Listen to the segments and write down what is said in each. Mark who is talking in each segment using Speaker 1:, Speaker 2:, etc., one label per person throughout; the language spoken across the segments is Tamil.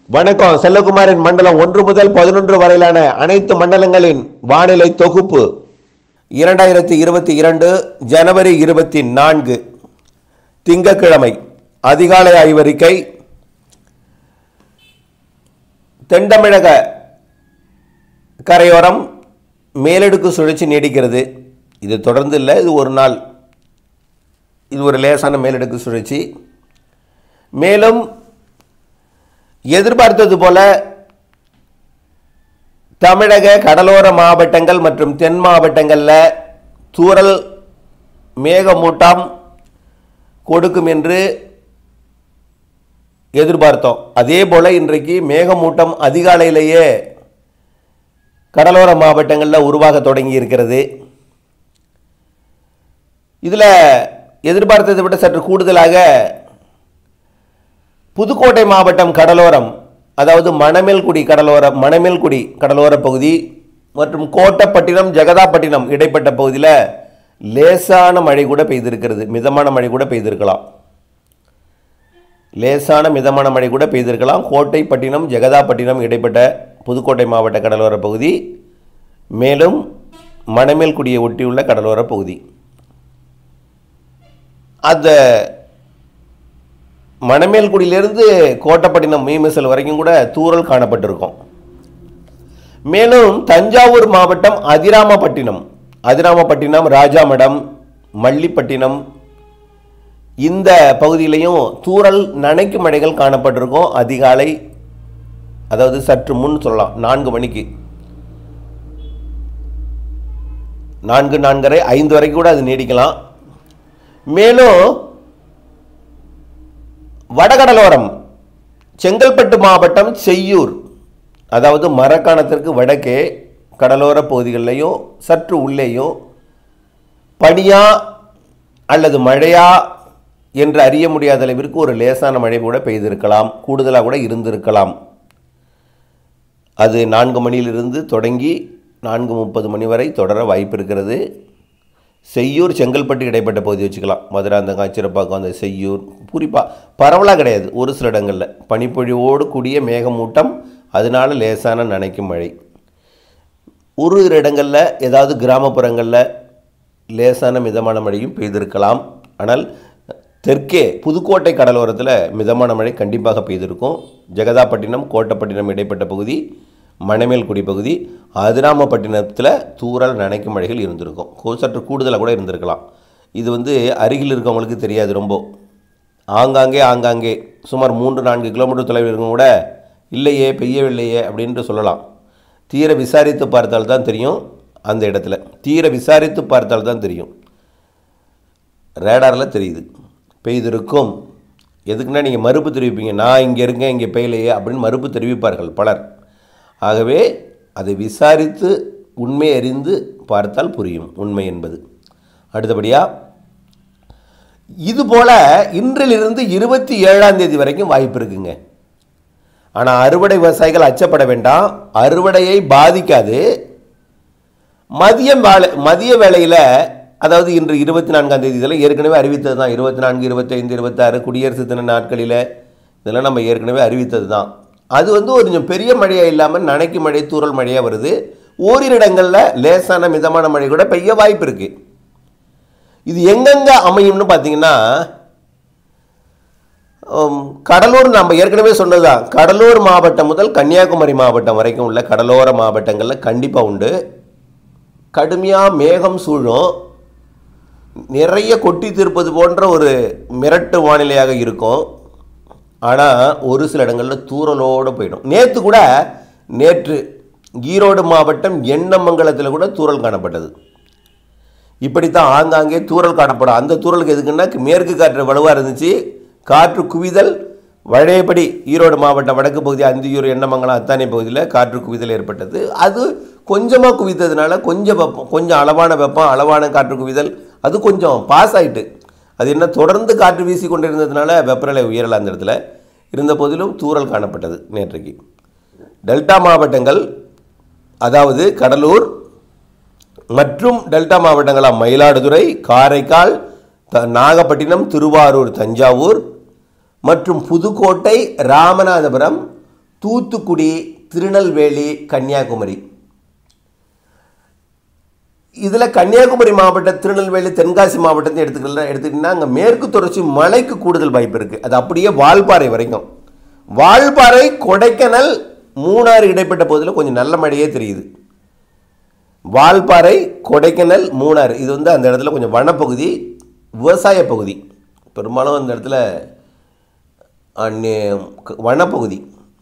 Speaker 1: வணக்கம் செல்லகுமாரின் மண்டலம் ஒன்று முதல் பதினொன்று வரையிலான அனைத்து மண்டலங்களின் வானிலை தொகுப்பு இரண்டாயிரத்தி இருபத்தி இரண்டு ஜனவரி இருபத்தி நான்கு திங்கட்கிழமை அதிகாலை ஆய்வறிக்கை தென்தமிழக கரையோரம் மேலடுக்கு சுழற்சி நீடிக்கிறது இது தொடர்ந்து இல்லை இது ஒரு நாள் இது ஒரு லேசான மேலடுக்கு சுழற்சி மேலும் எதிர்பார்த்தது போல தமிழக கடலோர மாவட்டங்கள் மற்றும் தென் மாவட்டங்களில் தூறல் மேகமூட்டம் கொடுக்கும் என்று எதிர்பார்த்தோம் அதே போல் இன்றைக்கு மேகமூட்டம் அதிகாலையிலேயே கடலோர மாவட்டங்களில் உருவாக தொடங்கி இருக்கிறது இதில் எதிர்பார்த்ததை விட சற்று கூடுதலாக புதுக்கோட்டை மாவட்டம் கடலோரம் அதாவது மணமேல்குடி கடலோரம் மணமேல்குடி கடலோர பகுதி மற்றும் கோட்டப்பட்டினம் ஜெகதாப்பட்டினம் இடைப்பட்ட பகுதியில் லேசான மழை கூட பெய்திருக்கிறது மிதமான மழை கூட பெய்திருக்கலாம் லேசான மிதமான மழை கூட பெய்திருக்கலாம் கோட்டைப்பட்டினம் ஜெகதாப்பட்டினம் இடைப்பட்ட புதுக்கோட்டை மாவட்ட கடலோர பகுதி மேலும் மணமேல்குடியை ஒட்டியுள்ள கடலோர பகுதி அந்த மணமேல்குடியிலிருந்து கோட்டப்பட்டினம் மீமிசல் வரைக்கும் கூட தூறல் காணப்பட்டிருக்கும் மேலும் தஞ்சாவூர் மாவட்டம் அதிராமப்பட்டினம் அதிராமப்பட்டினம் ராஜாமடம் மல்லிப்பட்டினம் இந்த பகுதியிலையும் தூறல் நனைக்கும் மழைகள் காணப்பட்டிருக்கும் அதிகாலை அதாவது சற்று முன் சொல்லலாம் நான்கு மணிக்கு நான்கு நான்கரை ஐந்து வரைக்கும் கூட அது நீடிக்கலாம் மேலும் வடகடலோரம் செங்கல்பட்டு மாவட்டம் செய்யூர் அதாவது மரக்காணத்திற்கு வடக்கே கடலோர பகுதிகளிலையும் சற்று உள்ளேயும் பனியா அல்லது மழையா என்று அறிய முடியாத அளவிற்கு ஒரு லேசான மழை கூட பெய்திருக்கலாம் கூடுதலாக கூட இருந்திருக்கலாம் அது நான்கு மணியிலிருந்து தொடங்கி நான்கு முப்பது மணி வரை தொடர வாய்ப்பு இருக்கிறது செய்யூர் செங்கல்பட்டு இடைப்பட்ட பகுதி வச்சுக்கலாம் மதுராந்தகம் சிறப்பாக்கம் அந்த செய்யூர் குறிப்பாக பரவலாக கிடையாது ஒரு சில இடங்களில் பனிப்பொழிவோடு கூடிய மேகமூட்டம் அதனால லேசான நனைக்கும் மழை ஒரு இரு இடங்களில் ஏதாவது கிராமப்புறங்களில் லேசான மிதமான மழையும் பெய்திருக்கலாம் ஆனால் தெற்கே புதுக்கோட்டை கடலோரத்தில் மிதமான மழை கண்டிப்பாக பெய்திருக்கும் ஜெகதாப்பட்டினம் கோட்டப்பட்டினம் இடைப்பட்ட பகுதி மணமேல்குடி பகுதி அதிராமப்பட்டினத்தில் தூறல் நனைக்கும் மழைகள் இருந்திருக்கும் கொ- சற்று கூடுதலாக கூட இருந்திருக்கலாம் இது வந்து அருகில் இருக்கவங்களுக்கு தெரியாது ரொம்ப ஆங்காங்கே ஆங்காங்கே சுமார் மூன்று நான்கு கிலோமீட்டர் தொலைவில் இருக்கவங்க கூட இல்லையே பெய்யவில்லையே அப்படின்ட்டு சொல்லலாம் தீர விசாரித்து பார்த்தால் தான் தெரியும் அந்த இடத்துல தீர விசாரித்து பார்த்தால் தான் தெரியும் ரேடாரில் தெரியுது பெய்திருக்கும் எதுக்குன்னா நீங்கள் மறுப்பு தெரிவிப்பீங்க நான் இங்கே இருக்கேன் இங்கே பெய்யலையே அப்படின்னு மறுப்பு தெரிவிப்பார்கள் பலர் ஆகவே அதை விசாரித்து உண்மை அறிந்து பார்த்தால் புரியும் உண்மை என்பது அடுத்தபடியாக இதுபோல் இன்றிலிருந்து இருபத்தி ஏழாம் தேதி வரைக்கும் வாய்ப்பு இருக்குங்க ஆனால் அறுவடை விவசாயிகள் அச்சப்பட வேண்டாம் அறுவடையை பாதிக்காது மதியம் வேலை மதிய வேளையில் அதாவது இன்று இருபத்தி நான்காம் தேதி இதெல்லாம் ஏற்கனவே அறிவித்தது தான் இருபத்தி நான்கு இருபத்தைந்து இருபத்தாறு குடியரசு தின நாட்களில் இதெல்லாம் நம்ம ஏற்கனவே அறிவித்தது தான் அது வந்து ஒரு கொஞ்சம் பெரிய மழையாக இல்லாமல் நனைக்கு மழை தூறல் மழையாக வருது ஓரிரு இடங்களில் லேசான மிதமான மழை கூட பெய்ய வாய்ப்பு இருக்குது இது எங்கெங்கே அமையும்னு பார்த்தீங்கன்னா உம், கடலூர் நம்ம ஏற்கனவே சொன்னதுதான் கடலூர் மாவட்டம் முதல் கன்னியாகுமரி மாவட்டம் வரைக்கும் உள்ள கடலோர மாவட்டங்களில் கண்டிப்பாக உண்டு கடுமையாக மேகம் சூழும் நிறைய கொட்டி தீர்ப்பது போன்ற ஒரு மிரட்டு வானிலையாக இருக்கும் ஆனால் ஒரு சில இடங்களில் தூறலோடு போயிடும் நேற்று கூட நேற்று ஈரோடு மாவட்டம் எண்ணமங்கலத்தில் கூட தூறல் காணப்பட்டது இப்படித்தான் ஆங்காங்கே தூறல் காணப்படும் அந்த தூறலுக்கு எதுக்குன்னா மேற்கு காற்று வலுவாக இருந்துச்சு காற்று குவிதல் வழையபடி ஈரோடு மாவட்டம் வடக்கு பகுதி அந்தியூர் எண்ணமங்கலம் அத்தானி பகுதியில் காற்று குவிதல் ஏற்பட்டது அது கொஞ்சமாக குவித்ததுனால கொஞ்சம் வெப்பம் கொஞ்சம் அளவான வெப்பம் அளவான காற்று குவிதல் அது கொஞ்சம் பாஸ் ஆயிட்டு அது என்ன தொடர்ந்து காற்று வீசி கொண்டிருந்ததுனால வெப்பநிலை உயரல அந்த இடத்துல இருந்த போதிலும் தூறல் காணப்பட்டது நேற்றைக்கு டெல்டா மாவட்டங்கள் அதாவது கடலூர் மற்றும் டெல்டா மாவட்டங்களாம் மயிலாடுதுறை காரைக்கால் த- நாகப்பட்டினம் திருவாரூர் தஞ்சாவூர் மற்றும் புதுக்கோட்டை ராமநாதபுரம் தூத்துக்குடி திருநெல்வேலி கன்னியாகுமரி இதில் கன்னியாகுமரி மாவட்டம் திருநெல்வேலி தென்காசி மாவட்டத்தை எடுத்துக்கலாம் எடுத்துக்கிட்டிங்கன்னா அங்கே மேற்கு தொடர்ச்சி மலைக்கு கூடுதல் வாய்ப்பு இருக்குது அது அப்படியே வால்பாறை வரைக்கும் வால்பாறை கொடைக்கானல் மூணாறு இடைப்பட்ட பகுதியில் கொஞ்சம் நல்ல மழையே தெரியுது வால்பாறை கொடைக்கானல் மூணாறு இது வந்து அந்த இடத்துல கொஞ்சம் வனப்பகுதி விவசாய பகுதி பெரும்பாலும் அந்த இடத்துல அந்நே- க- வனப்பகுதி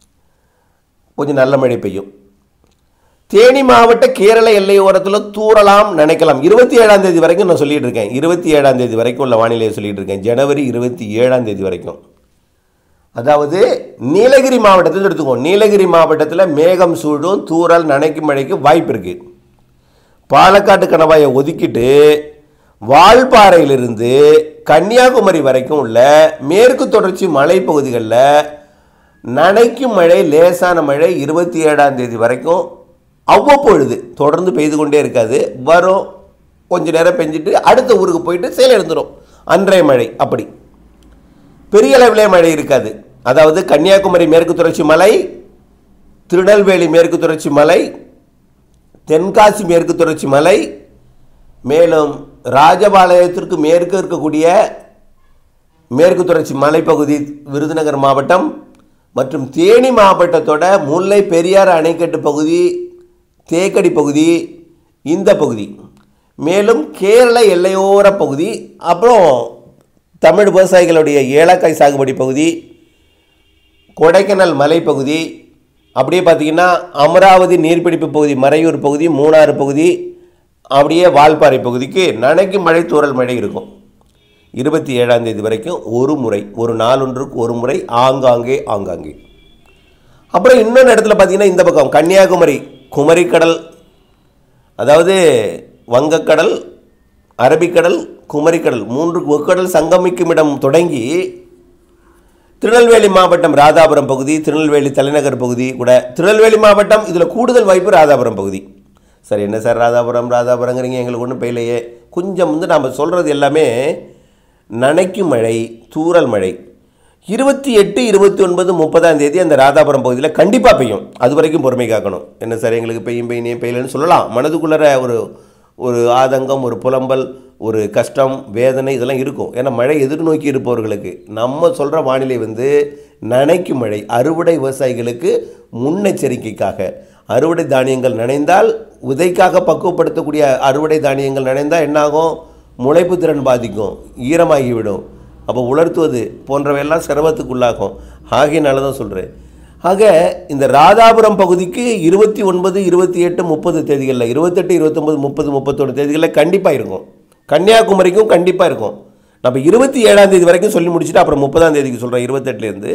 Speaker 1: கொஞ்சம் நல்ல மழை பெய்யும் தேனி மாவட்ட கேரள எல்லையோரத்தில் தூறலாம் நினைக்கலாம் இருபத்தி ஏழாம் தேதி வரைக்கும் நான் சொல்லிட்டு இருக்கேன் இருபத்தி ஏழாம் தேதி வரைக்கும் உள்ள வானிலையை சொல்லிட்டு இருக்கேன் ஜனவரி இருபத்தி ஏழாம் தேதி வரைக்கும் அதாவது நீலகிரி மாவட்டத்தில் எடுத்துக்கோ நீலகிரி மாவட்டத்தில் மேகம் சூழும் தூறல் நனைக்கும் மழைக்கு வாய்ப்பு இருக்கு பாலக்காட்டு கணவாயை ஒதுக்கிட்டு வால்பாறையிலிருந்து கன்னியாகுமரி வரைக்கும் உள்ள மேற்கு தொடர்ச்சி மலைப்பகுதிகளில் நனைக்கும் மழை லேசான மழை இருபத்தி ஏழாம் தேதி வரைக்கும் அவ்வப்பொழுது தொடர்ந்து பெய்து கொண்டே இருக்காது வரும் கொஞ்ச நேரம் பெஞ்சிட்டு அடுத்த ஊருக்கு போயிட்டு செயல் எழுந்துடும் அன்றைய மழை அப்படி பெரிய அளவிலே மழை இருக்காது அதாவது கன்னியாகுமரி மேற்கு தொடர்ச்சி மலை திருநெல்வேலி மேற்கு தொடர்ச்சி மலை தென்காசி மேற்கு தொடர்ச்சி மலை மேலும் ராஜபாளையத்திற்கு மேற்கு இருக்கக்கூடிய மேற்கு தொடர்ச்சி மலைப்பகுதி விருதுநகர் மாவட்டம் மற்றும் தேனி மாவட்டத்தோட முல்லை பெரியாறு அணைக்கட்டு பகுதி தேக்கடி பகுதி இந்த பகுதி மேலும் கேரள எல்லையோர பகுதி அப்புறம் தமிழ் விவசாயிகளுடைய ஏலக்காய் சாகுபடி பகுதி கொடைக்கானல் மலைப்பகுதி அப்படியே பார்த்தீங்கன்னா அமராவதி நீர்பிடிப்பு பகுதி மறையூர் பகுதி மூணாறு பகுதி அப்படியே வால்பாறை பகுதிக்கு நனைக்கும் மழை தூறல் மழை இருக்கும் இருபத்தி ஏழாம் தேதி வரைக்கும் ஒரு முறை ஒரு நாளொன்றுக்கு ஒரு முறை ஆங்காங்கே ஆங்காங்கே அப்புறம் இன்னொன்று இடத்துல பார்த்தீங்கன்னா இந்த பக்கம் கன்னியாகுமரி குமரிக்கடல் அதாவது வங்கக்கடல் அரபிக்கடல் குமரிக்கடல் மூன்று முக்கடல் சங்கமிக்கும் இடம் தொடங்கி திருநெல்வேலி மாவட்டம் ராதாபுரம் பகுதி திருநெல்வேலி தலைநகர் பகுதி கூட திருநெல்வேலி மாவட்டம் இதில் கூடுதல் வாய்ப்பு ராதாபுரம் பகுதி சரி என்ன சார் ராதாபுரம் ராதாபுரங்கிறீங்க எங்களுக்கு ஒன்றும் பெய்யலையே கொஞ்சம் வந்து நாம் சொல்கிறது எல்லாமே நனைக்கும் மழை தூறல் மழை இருபத்தி எட்டு இருபத்தி ஒன்பது முப்பதாம் தேதி அந்த ராதாபுரம் பகுதியில் கண்டிப்பாக பெய்யும் அது வரைக்கும் பொறுமை காக்கணும் என்ன சார் எங்களுக்கு பெய்யும் பெய்யும் பெய்யலன்னு சொல்லலாம் மனதுக்குள்ளற ஒரு ஒரு ஆதங்கம் ஒரு புலம்பல் ஒரு கஷ்டம் வேதனை இதெல்லாம் இருக்கும் ஏன்னா மழை எதிர்நோக்கி இருப்பவர்களுக்கு நம்ம சொல்கிற வானிலை வந்து நனைக்கும் மழை அறுவடை விவசாயிகளுக்கு முன்னெச்சரிக்கைக்காக அறுவடை தானியங்கள் நனைந்தால் விதைக்காக பக்குவப்படுத்தக்கூடிய அறுவடை தானியங்கள் நனைந்தால் என்னாகும் முளைப்பு திறன் பாதிக்கும் ஈரமாகிவிடும் அப்போ உலர்த்துவது போன்றவையெல்லாம் சிரமத்துக்குள்ளாகும் ஆகையினால தான் சொல்கிறேன் ஆக இந்த ராதாபுரம் பகுதிக்கு இருபத்தி ஒன்பது இருபத்தி எட்டு முப்பது தேதிகளில் இருபத்தெட்டு இருபத்தொம்பது முப்பது முப்பத்தொன்று தேதிகளில் கண்டிப்பாக இருக்கும் கன்னியாகுமரிக்கும் கண்டிப்பாக இருக்கும் நம்ம இருபத்தி ஏழாம் தேதி வரைக்கும் சொல்லி முடிச்சுட்டு அப்புறம் முப்பதாம் தேதிக்கு சொல்கிறேன் இருபத்தெட்டுலேருந்து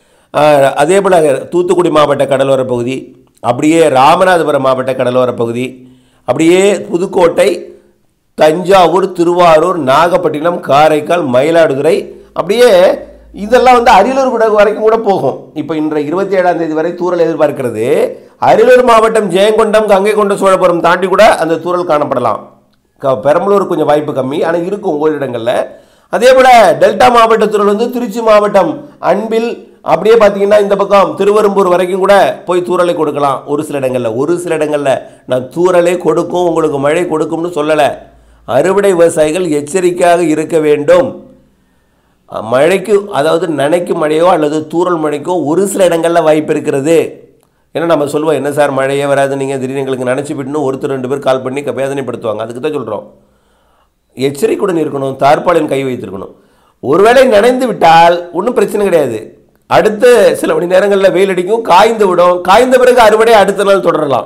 Speaker 1: அதே போல் தூத்துக்குடி மாவட்ட கடலோர பகுதி அப்படியே ராமநாதபுரம் மாவட்ட கடலோர பகுதி அப்படியே புதுக்கோட்டை தஞ்சாவூர் திருவாரூர் நாகப்பட்டினம் காரைக்கால் மயிலாடுதுறை அப்படியே இதெல்லாம் வந்து அரியலூர் கூட வரைக்கும் கூட போகும் இப்போ இன்றைய இருபத்தி ஏழாம் தேதி வரை தூறல் எதிர்பார்க்கிறது அரியலூர் மாவட்டம் ஜெயங்கொண்டம் கங்கை கொண்ட சோழபுரம் தாண்டி கூட அந்த தூறல் காணப்படலாம் க பெரம்பலூர் கொஞ்சம் வாய்ப்பு கம்மி ஆனால் இருக்கும் ஒவ்வொரு இடங்களில் அதே போல் டெல்டா மாவட்டத்தில் வந்து திருச்சி மாவட்டம் அன்பில் அப்படியே பார்த்தீங்கன்னா இந்த பக்கம் திருவெரும்பூர் வரைக்கும் கூட போய் தூறலை கொடுக்கலாம் ஒரு சில இடங்களில் ஒரு சில இடங்களில் நான் தூறலே கொடுக்கும் உங்களுக்கு மழை கொடுக்கும்னு சொல்லலை அறுவடை விவசாயிகள் எச்சரிக்கையாக இருக்க வேண்டும் அஹ், மழைக்கு அதாவது நனைக்கும் மழையோ அல்லது தூறல் மழைக்கோ ஒரு சில இடங்களில் வாய்ப்பு இருக்கிறது ஏன்னா நம்ம சொல்லுவோம் என்ன சார் மழையே வராது நீங்கள் திடீர்னு எங்களுக்கு நினச்சி விட்டுன்னு ஒருத்தர் ரெண்டு பேர் கால் பண்ணி க- வேதனைப்படுத்துவாங்க அதுக்கு தான் சொல்கிறோம் எச்சரிக்கையுடன் இருக்கணும் தார்பாலின் கை வைத்திருக்கணும் ஒருவேளை நனைந்து விட்டால் ஒன்றும் பிரச்சனை கிடையாது அடுத்த சில மணி நேரங்களில் வெயில் அடிக்கும் காய்ந்து விடும் காய்ந்த பிறகு அறுவடை அடுத்த நாள் தொடரலாம்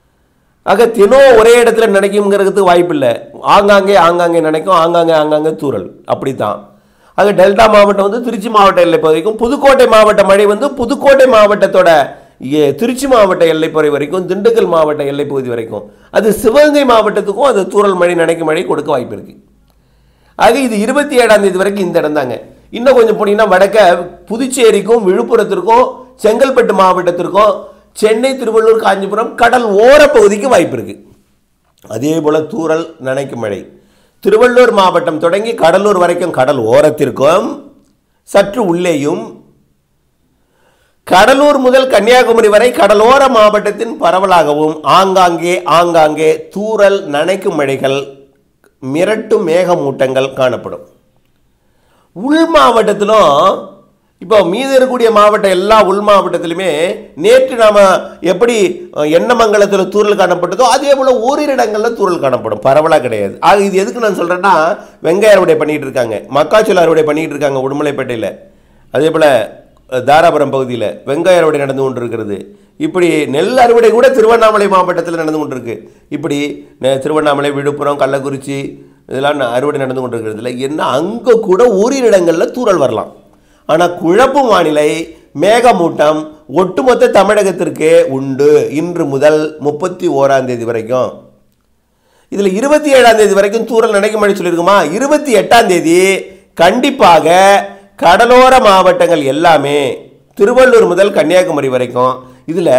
Speaker 1: ஆக தினம் ஒரே இடத்துல நினைக்குங்கிறதுக்கு வாய்ப்பில்லை ஆங்காங்கே ஆங்காங்கே நினைக்கும் ஆங்காங்கே ஆங்காங்கே தூறல் அப்படித்தான் ஆக டெல்டா மாவட்டம் வந்து திருச்சி மாவட்ட எல்லை பகுதிக்கும் புதுக்கோட்டை மாவட்ட மழை வந்து புதுக்கோட்டை மாவட்டத்தோட ஏ- திருச்சி மாவட்ட எல்லைப்பகுதி வரைக்கும் திண்டுக்கல் மாவட்ட எல்லைப்பகுதி வரைக்கும் அது சிவகங்கை மாவட்டத்துக்கும் அது தூறல் மழை நனைக்கும் மழை கொடுக்க வாய்ப்பு இருக்கு ஆக இது இருபத்தி ஏழாம் தேதி வரைக்கும் இந்த இடம் தாங்க இன்னும் கொஞ்சம் போனீங்கன்னா வடக்க புதுச்சேரிக்கும் விழுப்புரத்திற்கும் செங்கல்பட்டு மாவட்டத்திற்கும் சென்னை திருவள்ளூர் காஞ்சிபுரம் கடல் ஓர பகுதிக்கு வாய்ப்பு இருக்கு அதே போல தூறல் நனைக்கும் மழை திருவள்ளூர் மாவட்டம் தொடங்கி கடலூர் வரைக்கும் கடல் ஓரத்திற்கும் சற்று உள்ளேயும் கடலூர் முதல் கன்னியாகுமரி வரை கடலோர மாவட்டத்தின் பரவலாகவும் ஆங்காங்கே ஆங்காங்கே தூறல் நனைக்கும் மழைகள் மிரட்டும் மேகமூட்டங்கள் காணப்படும் உள் மாவட்டத்திலும் இப்போ மீதி இருக்கக்கூடிய மாவட்டம் எல்லா உள் மாவட்டத்திலுமே நேற்று நாம எப்படி அஹ், எண்ணமங்கலத்தில் தூறல் காணப்பட்டதோ அதே போல ஓரிரு இடங்களில் தூறல் காணப்படும் பரவலாக கிடையாது ஆக இது எதுக்கு நான் சொல்றேன்னா வெங்காய அறுவடை பண்ணிட்டு இருக்காங்க மக்காச்சோள அறுவடை பண்ணிட்டு இருக்காங்க உடுமலைப்பேட்டையில் அதே போல அஹ், தாராபுரம் பகுதியில் வெங்காய அறுவடை நடந்து கொண்டிருக்கிறது இப்படி நெல் அறுவடை கூட திருவண்ணாமலை மாவட்டத்தில் நடந்து கொண்டிருக்கு இப்படி நெ- திருவண்ணாமலை விழுப்புரம் கள்ளக்குறிச்சி இதெல்லாம் ந- அறுவடை நடந்து கொண்டிருக்கிறதுல என்ன அங்கே கூட ஓரிரு இடங்களில் தூறல் வரலாம் ஆனால் குழப்பும் வானிலை மேகமூட்டம் ஒட்டுமொத்த தமிழகத்திற்கே உண்டு இன்று முதல் முப்பத்தி ஓராம் தேதி வரைக்கும் இதில் இருபத்தி ஏழாம் தேதி வரைக்கும் தூறல் நினைக்க மழை சொல்லியிருக்குமா இருபத்தி எட்டாம் தேதி கண்டிப்பாக கடலோர மாவட்டங்கள் எல்லாமே திருவள்ளூர் முதல் கன்னியாகுமரி வரைக்கும் இதில்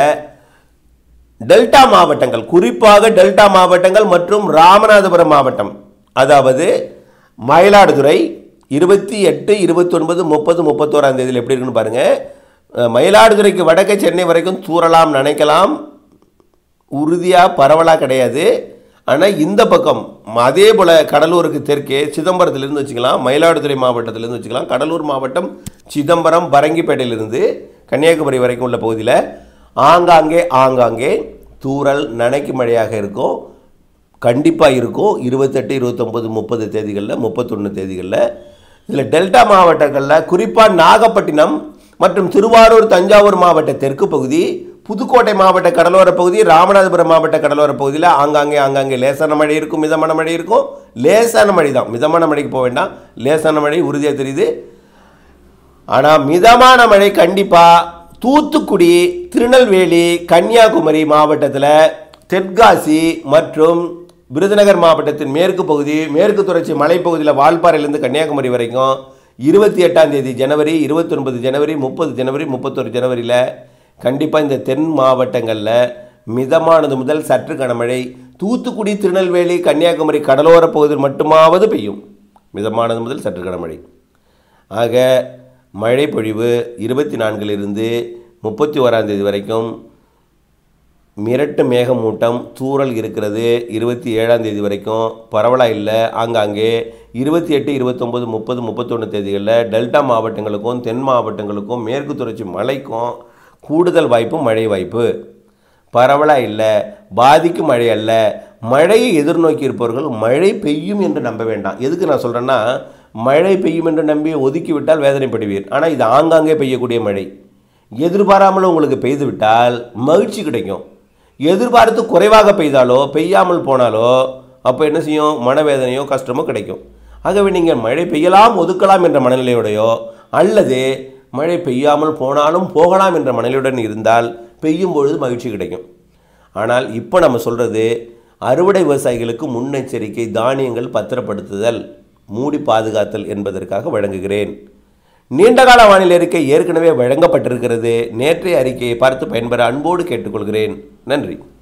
Speaker 1: டெல்டா மாவட்டங்கள் குறிப்பாக டெல்டா மாவட்டங்கள் மற்றும் ராமநாதபுரம் மாவட்டம் அதாவது மயிலாடுதுறை இருபத்தி எட்டு இருபத்தி ஒன்பது முப்பது முப்பத்தோராம் தேதியில் எப்படி இருக்குன்னு பாருங்க அஹ், மயிலாடுதுறைக்கு வடக்கே சென்னை வரைக்கும் தூறலாம் நினைக்கலாம் உறுதியாக பரவலாக கிடையாது ஆனால் இந்த பக்கம் அதே போல் கடலூருக்கு தெற்கே சிதம்பரத்திலிருந்து வச்சுக்கலாம் மயிலாடுதுறை மாவட்டத்திலிருந்து வச்சுக்கலாம் கடலூர் மாவட்டம் சிதம்பரம் பரங்கிப்பேட்டையிலிருந்து கன்னியாகுமரி வரைக்கும் உள்ள பகுதியில் ஆங்காங்கே ஆங்காங்கே தூறல் நனைக்கும் மழையாக இருக்கும் கண்டிப்பாக இருக்கும் இருபத்தெட்டு இருபத்தொம்பது முப்பது தேதிகளில் முப்பத்தொன்று தேதிகளில் இதில் டெல்டா மாவட்டங்களில் குறிப்பாக நாகப்பட்டினம் மற்றும் திருவாரூர் தஞ்சாவூர் மாவட்ட தெற்கு பகுதி புதுக்கோட்டை மாவட்ட கடலோர பகுதி ராமநாதபுரம் மாவட்ட கடலோர பகுதியில் ஆங்காங்கே ஆங்காங்கே லேசான மழை இருக்கும் மிதமான மழை இருக்கும் லேசான மழை தான் மிதமான மழைக்கு போக வேண்டாம் லேசான மழை உறுதியாக தெரியுது ஆனால் மிதமான மழை கண்டிப்பாக தூத்துக்குடி திருநெல்வேலி கன்னியாகுமரி மாவட்டத்தில் தென்காசி மற்றும் விருதுநகர் மாவட்டத்தின் மேற்கு பகுதி மேற்கு தொடர்ச்சி மலைப்பகுதியில் வால்பாறையிலேருந்து கன்னியாகுமரி வரைக்கும் இருபத்தி எட்டாம் தேதி ஜனவரி இருபத்தொன்பது ஜனவரி முப்பது ஜனவரி முப்பத்தொரு ஜனவரியில் கண்டிப்பாக இந்த தென் மாவட்டங்களில் மிதமானது முதல் சற்று கனமழை தூத்துக்குடி திருநெல்வேலி கன்னியாகுமரி கடலோர பகுதியில் மட்டுமாவது பெய்யும் மிதமானது முதல் சற்று கனமழை ஆக மழை பொழிவு இருபத்தி நான்கிலிருந்து முப்பத்தி ஓராம் தேதி வரைக்கும் மிரட்டு மேகமூட்டம் தூறல் இருக்கிறது இருபத்தி ஏழாம் தேதி வரைக்கும் பரவலாக இல்லை ஆங்காங்கே இருபத்தி எட்டு இருபத்தொம்பது முப்பது முப்பத்தொன்று தேதிகளில் டெல்டா மாவட்டங்களுக்கும் தென் மாவட்டங்களுக்கும் மேற்கு தொடர்ச்சி மழைக்கும் கூடுதல் வாய்ப்பு மழை வாய்ப்பு பரவலாக இல்லை பாதிக்கும் மழை அல்ல மழையை எதிர்நோக்கி இருப்பவர்கள் மழை பெய்யும் என்று நம்ப வேண்டாம் எதுக்கு நான் சொல்கிறேன்னா மழை பெய்யும் என்று நம்பி ஒதுக்கி விட்டால் வேதனைப்படுவீர் ஆனால் இது ஆங்காங்கே பெய்யக்கூடிய மழை எதிர்பாராமல் உங்களுக்கு பெய்து விட்டால் மகிழ்ச்சி கிடைக்கும் எதிர்பார்த்து குறைவாக பெய்தாலோ பெய்யாமல் போனாலோ அப்போ என்ன செய்யும் மனவேதனையோ கஷ்டமோ கிடைக்கும் ஆகவே நீங்கள் மழை பெய்யலாம் ஒதுக்கலாம் என்ற மனநிலையோடையோ அல்லது மழை பெய்யாமல் போனாலும் போகலாம் என்ற மனநிலையுடன் இருந்தால் பெய்யும் பொழுது மகிழ்ச்சி கிடைக்கும் ஆனால் இப்போ நம்ம சொல்கிறது அறுவடை விவசாயிகளுக்கு முன்னெச்சரிக்கை தானியங்கள் பத்திரப்படுத்துதல் மூடி பாதுகாத்தல் என்பதற்காக வழங்குகிறேன் நீண்டகால வானிலை அறிக்கை ஏற்கனவே வழங்கப்பட்டிருக்கிறது நேற்றைய அறிக்கையை பார்த்து பயன்பெற அன்போடு கேட்டுக்கொள்கிறேன் நன்றி